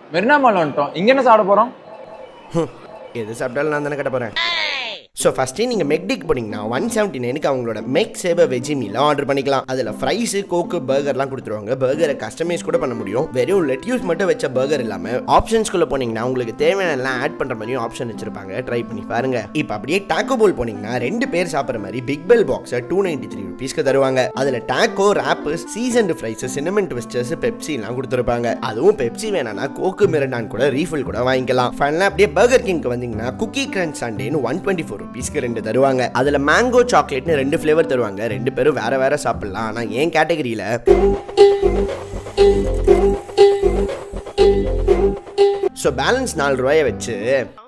Marina mall வந்துட்டோம் இங்க என்ன சாப்பிட போறோம் எது சாப்பிட்டாலும் நான் தானே கட்ட போகிறேன் ஸோ ஃபஸ்ட்டு நீங்கள் மெக்டிக் போனீங்கன்னா ஒன் செவன்ட்டி நைனுக்கு அவங்களோட மெக் சேப வெஜ்ஜி மீலாம் ஆர்டர் பண்ணிக்கலாம் அதில் ஃப்ரைஸு கோக்கு பர்கர்லாம் கொடுத்துருவாங்க பர்கரை கஸ்டமைஸ் கூட பண்ண முடியும் வெறும் லெட்யூஸ் மட்டும் வச்ச பர்கர் இல்லாமல் ஆப்ஷன்ஸ்குள்ளே போனீங்கன்னா உங்களுக்கு தேவையான எல்லாம் ஆட் பண்ணுற மாதிரியும் ஆப்ஷன் வச்சிருப்பாங்க ட்ரை பண்ணி பாருங்க இப்போ அப்படியே டாக்கோ போல் போனீங்கன்னா ரெண்டு பேர் சாப்பிட்ற மாதிரி பிக் பெல் பாக்ஸை டூ நைன்டி த்ரீ ருபீஸ்க்கு தருவாங்க அதில் taco wrap seasoned fries cinnamon twisters பெப்சிலாம் கொடுத்துருப்பாங்க அதுவும் பெப்சி வேணாம்னா கோக்கு மிரண்டான் கூட ரீஃபில் கூட வாங்கிக்கலாம் ஃபைனலாக அப்படியே பர்கர் கிங்க்கு வந்தீங்கன்னா குக்கி கிரன்ச் சண்டேன்னு ஒன் டுவெண்ட்டி ஃபோர் ருபீஸ்க்கு ரெண்டு தருவாங்க அதில் மேங்கோ சாக்லேட்னு ரெண்டு ஃப்ளேவர் தருவாங்க ரெண்டு பேரும் வேற வேற சாப்பிடலாம் ஆனால் என் கேட்டகரியில் ஸோ பேலன்ஸ் நாலு ரூபாயை வச்சு